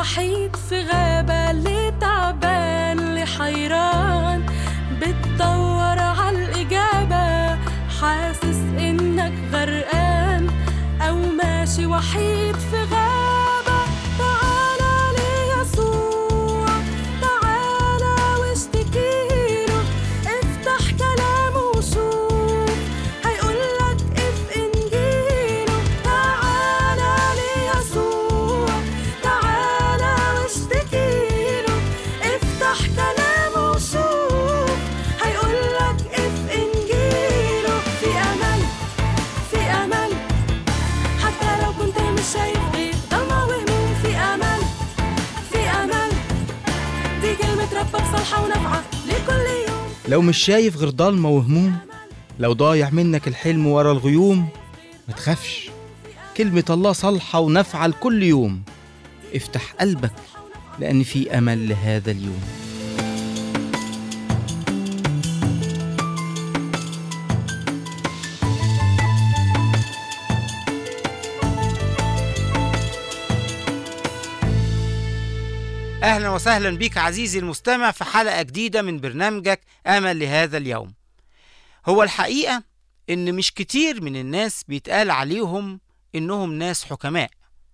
وحيد في غابة اللي تعبان اللي حيران بتدور عالإجابة حاسس إنك غرقان أو ماشي وحيد في غابة تعالى ليسوع تعالى واشتكيله افتح كلامه وشوف هيقولك اف انجيله تعالى ليسوع تعالى واشتكيله افتح كلامه وشوف هيقولك اف انجيله في امل في امل حتى لو كنت مش شايف غير ضلمة وهموم في امل في امل دي كلمة ربك صالحة ونافعة لكل يوم لو مش شايف غير ضلمة وهموم لو ضايع منك الحلم ورا الغيوم ما تخافش كلمة الله صالحة ونافعة لكل يوم افتح قلبك لأن في أمل لهذا اليوم أهلا وسهلا بك عزيزي المستمع في حلقة جديدة من برنامجك أمل لهذا اليوم هو الحقيقة إن مش كتير من الناس بيتقال عليهم إنهم ناس حكماء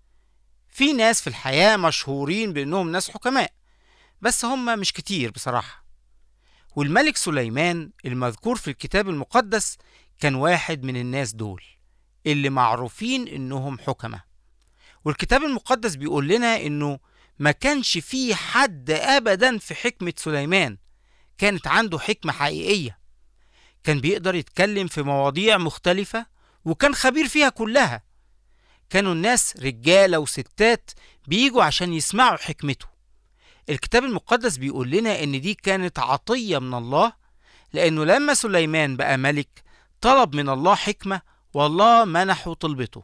في ناس في الحياة مشهورين بإنهم ناس حكماء بس هم مش كتير بصراحة والملك سليمان المذكور في الكتاب المقدس كان واحد من الناس دول اللي معروفين إنهم حكماء والكتاب المقدس بيقول لنا إنه ما كانش فيه حد ابدا في حكمة سليمان كانت عنده حكمة حقيقية كان بيقدر يتكلم في مواضيع مختلفة وكان خبير فيها كلها كانوا الناس رجالة وستات بيجوا عشان يسمعوا حكمته الكتاب المقدس بيقول لنا ان دي كانت عطية من الله لانه لما سليمان بقى ملك طلب من الله حكمة والله منحه طلبته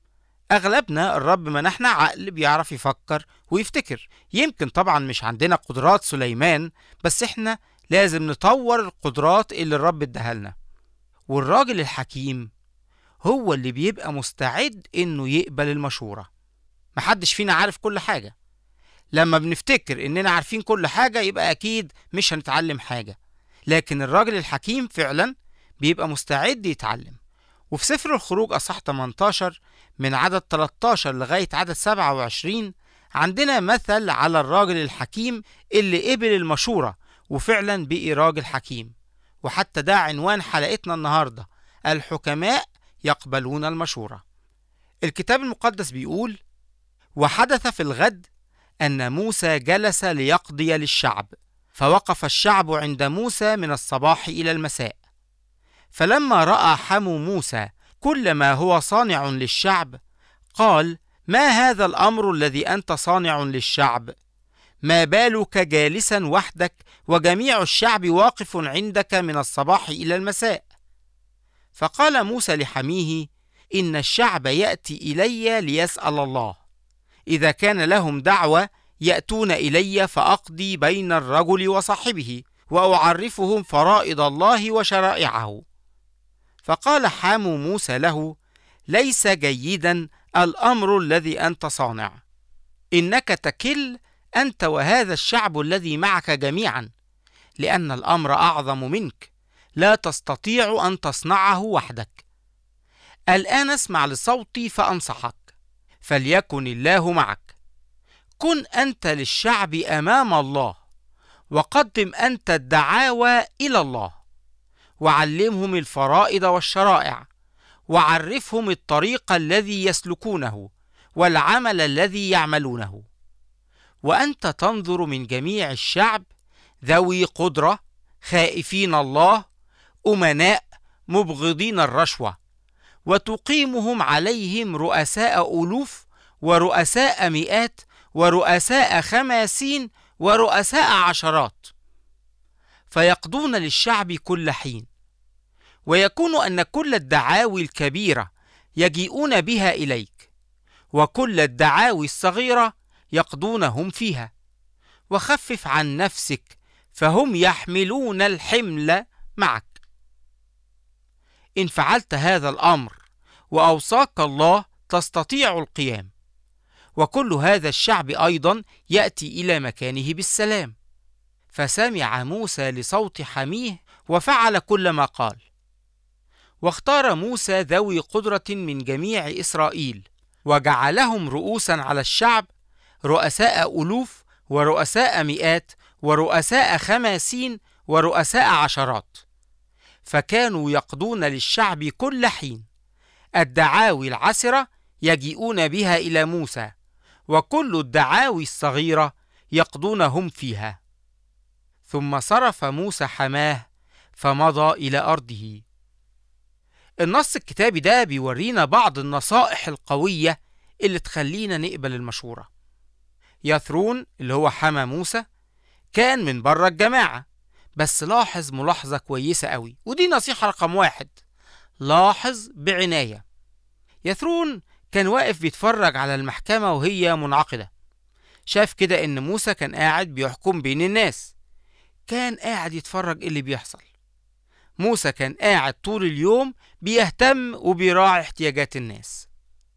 أغلبنا الرب منحنا عقل بيعرف يفكر ويفتكر يمكن طبعا مش عندنا قدرات سليمان بس احنا لازم نطور القدرات اللي الرب اداها لنا والراجل الحكيم هو اللي بيبقى مستعد انه يقبل المشورة محدش فينا عارف كل حاجة لما بنفتكر اننا عارفين كل حاجة يبقى اكيد مش هنتعلم حاجة لكن الراجل الحكيم فعلا بيبقى مستعد يتعلم وفي سفر الخروج أصح 18 من عدد 13 لغاية عدد 27 عندنا مثل على الراجل الحكيم اللي قبل المشورة وفعلا بقي راجل حكيم وحتى ده عنوان حلقتنا النهاردة الحكماء يقبلون المشورة الكتاب المقدس بيقول وحدث في الغد أن موسى جلس ليقضي للشعب فوقف الشعب عند موسى من الصباح إلى المساء فلما راى حمو موسى كل ما هو صانع للشعب قال ما هذا الامر الذي انت صانع للشعب ما بالك جالسا وحدك وجميع الشعب واقف عندك من الصباح الى المساء فقال موسى لحميه ان الشعب ياتي الي ليسال الله اذا كان لهم دعوه ياتون الي فاقضي بين الرجل وصاحبه واعرفهم فرائض الله وشرائعه فقال حام موسى له ليس جيدا الامر الذي انت صانع انك تكل انت وهذا الشعب الذي معك جميعا لان الامر اعظم منك لا تستطيع ان تصنعه وحدك الان اسمع لصوتي فانصحك فليكن الله معك كن انت للشعب امام الله وقدم انت الدعاوى الى الله وعلمهم الفرائض والشرائع وعرفهم الطريق الذي يسلكونه والعمل الذي يعملونه وانت تنظر من جميع الشعب ذوي قدره خائفين الله امناء مبغضين الرشوه وتقيمهم عليهم رؤساء الوف ورؤساء مئات ورؤساء خماسين ورؤساء عشرات فيقضون للشعب كل حين ويكون ان كل الدعاوي الكبيره يجيئون بها اليك وكل الدعاوي الصغيره يقضونهم فيها وخفف عن نفسك فهم يحملون الحمل معك ان فعلت هذا الامر واوصاك الله تستطيع القيام وكل هذا الشعب أيضا يأتي إلى مكانه بالسلام فسمع موسى لصوت حميه وفعل كل ما قال واختار موسى ذوي قدرة من جميع إسرائيل وجعلهم رؤوسا على الشعب رؤساء ألوف ورؤساء مئات ورؤساء خماسين ورؤساء عشرات فكانوا يقضون للشعب كل حين الدعاوي العسرة يجيئون بها إلى موسى وكل الدعاوي الصغيرة يقضون هم فيها ثم صرف موسى حماه فمضى إلى أرضه النص الكتابي ده بيورينا بعض النصائح القوية اللي تخلينا نقبل المشورة يثرون اللي هو حما موسى كان من بره الجماعة بس لاحظ ملاحظة كويسة قوي ودي نصيحة رقم واحد لاحظ بعناية يثرون كان واقف بيتفرج على المحكمة وهي منعقدة شاف كده إن موسى كان قاعد بيحكم بين الناس كان قاعد يتفرج إيه اللي بيحصل موسى كان قاعد طول اليوم بيهتم وبيراعي احتياجات الناس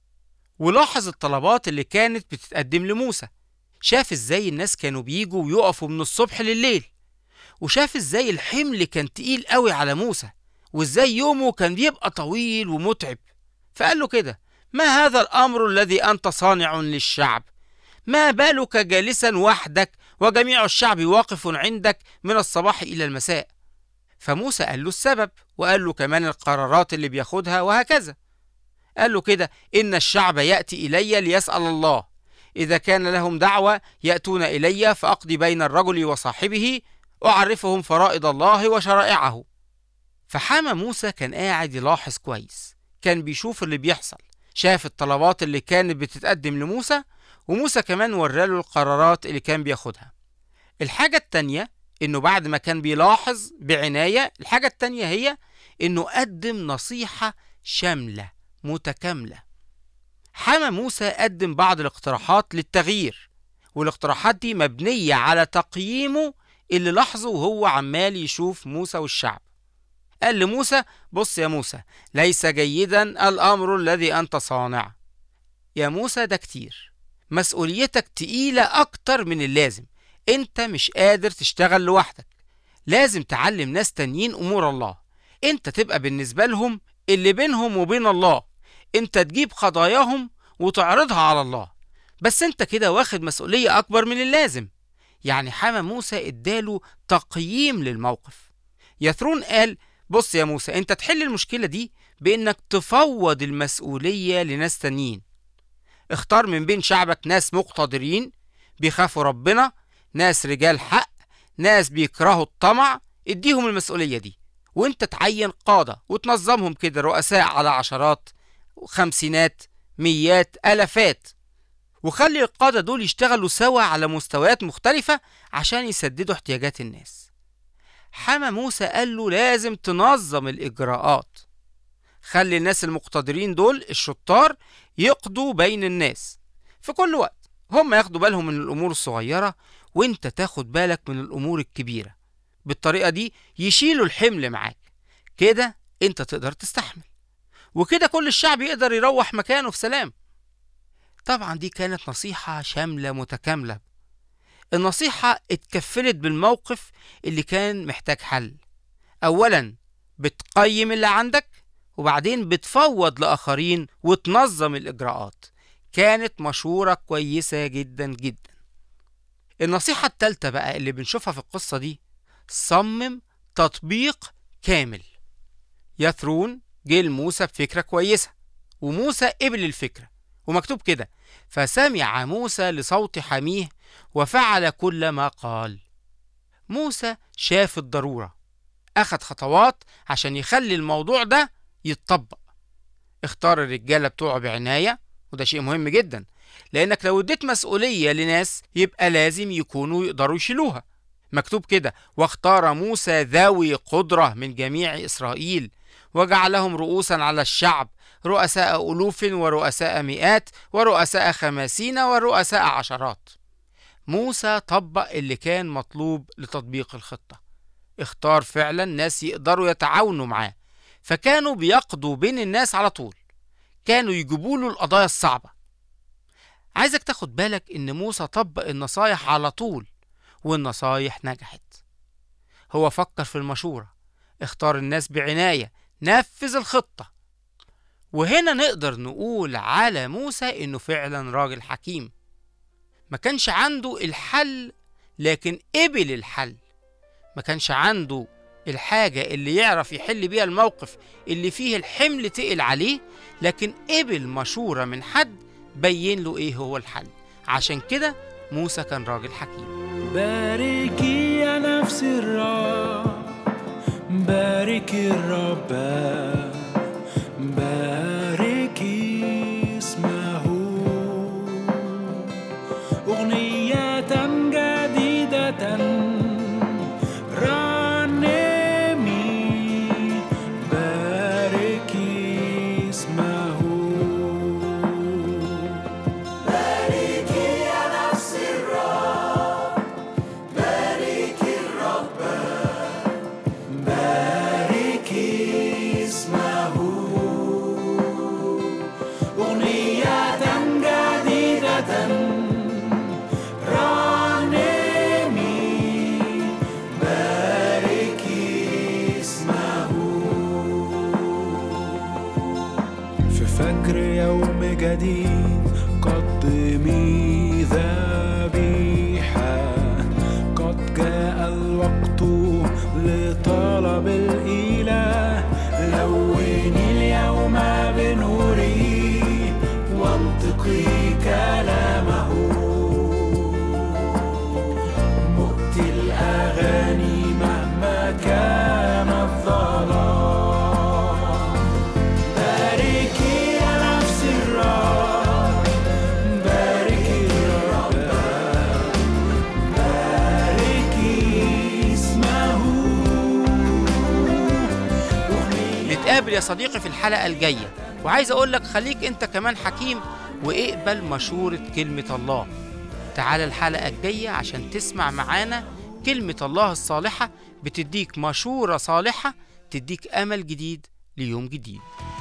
ولاحظ الطلبات اللي كانت بتتقدم لموسى شاف ازاي الناس كانوا بيجوا ويقفوا من الصبح لليل وشاف ازاي الحمل كان تقيل قوي على موسى وازاي يومه كان بيبقى طويل ومتعب فقال له كده ما هذا الامر الذي انت صانع للشعب ما بالك جالسا وحدك وجميع الشعب واقف عندك من الصباح الى المساء فموسى قال له السبب وقال له كمان القرارات اللي بياخدها وهكذا قال له كده إن الشعب يأتي إلي ليسأل الله إذا كان لهم دعوة يأتون إلي فأقضي بين الرجل وصاحبه أعرفهم فرائض الله وشرائعه فحامى موسى كان قاعد يلاحظ كويس كان بيشوف اللي بيحصل شاف الطلبات اللي كانت بتتقدم لموسى وموسى كمان وراله القرارات اللي كان بياخدها الحاجة التانية انه بعد ما كان بيلاحظ بعناية الحاجة التانية هي انه قدم نصيحة شاملة متكاملة حمى موسى قدم بعض الاقتراحات للتغيير والاقتراحات دي مبنية على تقييمه اللي لاحظه وهو عمال يشوف موسى والشعب قال لموسى بص يا موسى ليس جيدا الأمر الذي أنت صانع يا موسى ده كتير مسؤوليتك تقيلة أكتر من اللازم انت مش قادر تشتغل لوحدك لازم تعلم ناس تانيين امور الله انت تبقى بالنسبة لهم اللي بينهم وبين الله انت تجيب قضاياهم وتعرضها على الله بس انت كده واخد مسؤولية اكبر من اللازم يعني حما موسى اداله تقييم للموقف يثرون قال بص يا موسى انت تحل المشكلة دي بانك تفوض المسؤولية لناس تانيين اختار من بين شعبك ناس مقتدرين بيخافوا ربنا ناس رجال حق ناس بيكرهوا الطمع اديهم المسؤولية دي وانت تعين قادة وتنظمهم كده رؤساء على عشرات خمسينات ميات ألفات وخلي القادة دول يشتغلوا سوا على مستويات مختلفة عشان يسددوا احتياجات الناس حما موسى قال له لازم تنظم الإجراءات خلي الناس المقتدرين دول الشطار يقضوا بين الناس في كل وقت هم ياخدوا بالهم من الأمور الصغيرة وانت تاخد بالك من الأمور الكبيرة بالطريقة دي يشيلوا الحمل معاك كده انت تقدر تستحمل وكده كل الشعب يقدر يروح مكانه في سلام طبعا دي كانت نصيحة شاملة متكاملة النصيحة اتكفلت بالموقف اللي كان محتاج حل أولا بتقيم اللي عندك وبعدين بتفوض لآخرين وتنظم الإجراءات كانت مشورة كويسة جدا جدا النصيحة التالتة بقى اللي بنشوفها في القصة دي صمم تطبيق كامل يثرون جه لموسى بفكرة كويسة وموسى قبل الفكرة ومكتوب كده فسمع موسى لصوت حميه وفعل كل ما قال موسى شاف الضرورة أخد خطوات عشان يخلي الموضوع ده يتطبق اختار الرجالة بتوعه بعناية وده شيء مهم جدا لأنك لو اديت مسؤولية لناس يبقى لازم يكونوا يقدروا يشيلوها مكتوب كده واختار موسى ذوي قدرة من جميع إسرائيل وجعلهم رؤوسا على الشعب رؤساء ألوف ورؤساء مئات ورؤساء خماسين ورؤساء عشرات موسى طبق اللي كان مطلوب لتطبيق الخطة اختار فعلا ناس يقدروا يتعاونوا معاه فكانوا بيقضوا بين الناس على طول كانوا يجيبوا له القضايا الصعبة عايزك تاخد بالك إن موسى طبق النصايح على طول والنصايح نجحت هو فكر في المشورة اختار الناس بعناية نفذ الخطة وهنا نقدر نقول على موسى إنه فعلا راجل حكيم ما كانش عنده الحل لكن قبل الحل ما كانش عنده الحاجة اللي يعرف يحل بيها الموقف اللي فيه الحمل تقل عليه لكن قبل مشورة من حد بين له ايه هو الحل عشان كده موسى كان راجل حكيم باركي يا نفس الرب باركي الرب باركي اسمه أغنية جديدة رنمي باركي اسمه باركي اسمه أغنية جديدة رنمي باركي اسمه في فجر يوم جديد قدمي ذبيحة قد جاء الوقت لطلب الإله لوني اليوم بنوري وانطقي كلامه مؤتي الأغاني مهما كان الظلام باركي يا نفس الرب باركي الرب باركي اسمه نتقابل يا صديقي في الحلقة الجاية وعايز أقول لك خليك أنت كمان حكيم واقبل مشورة كلمة الله تعال الحلقة الجاية عشان تسمع معانا كلمة الله الصالحة بتديك مشورة صالحة تديك أمل جديد ليوم جديد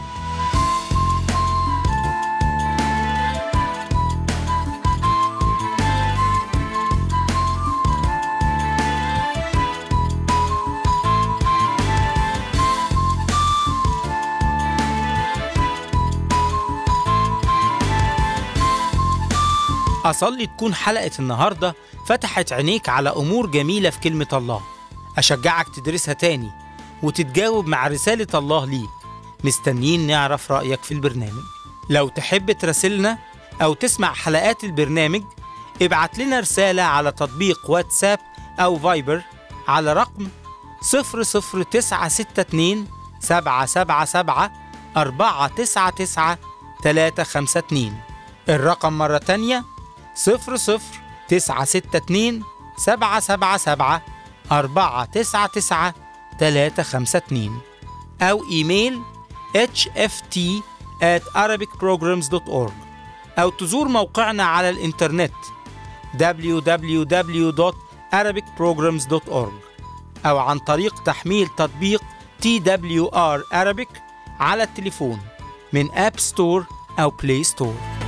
أصلي تكون حلقة النهاردة فتحت عينيك على أمور جميلة في كلمة الله أشجعك تدرسها تاني وتتجاوب مع رسالة الله ليك مستنيين نعرف رأيك في البرنامج لو تحب تراسلنا أو تسمع حلقات البرنامج ابعت لنا رسالة على تطبيق واتساب أو فايبر على رقم 00962 777 499 352 الرقم مرة تانية صفر صفر تسعة ستة اتنين سبعة سبعة سبعة أربعة تسعة تسعة تلاتة خمسة اتنين أو إيميل hft at arabicprograms.org أو تزور موقعنا على الإنترنت www.arabicprograms.org أو عن طريق تحميل تطبيق TWR Arabic على التليفون من أب ستور أو بلاي ستور